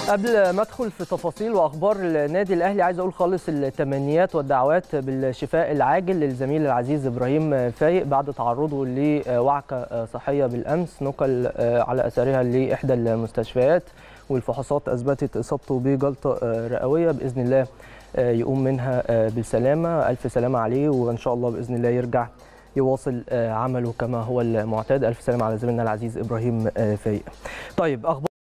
قبل ما ادخل في تفاصيل واخبار النادي الاهلي عايز اقول خالص التمنيات والدعوات بالشفاء العاجل للزميل العزيز ابراهيم فايق بعد تعرضه لوعكه صحيه بالامس نقل على اثرها لاحدى المستشفيات والفحوصات اثبتت اصابته بجلطه رئويه باذن الله يقوم منها بالسلامه الف سلامه عليه وان شاء الله باذن الله يرجع يواصل عمله كما هو المعتاد الف سلامه على زميلنا العزيز ابراهيم فايق طيب اخبار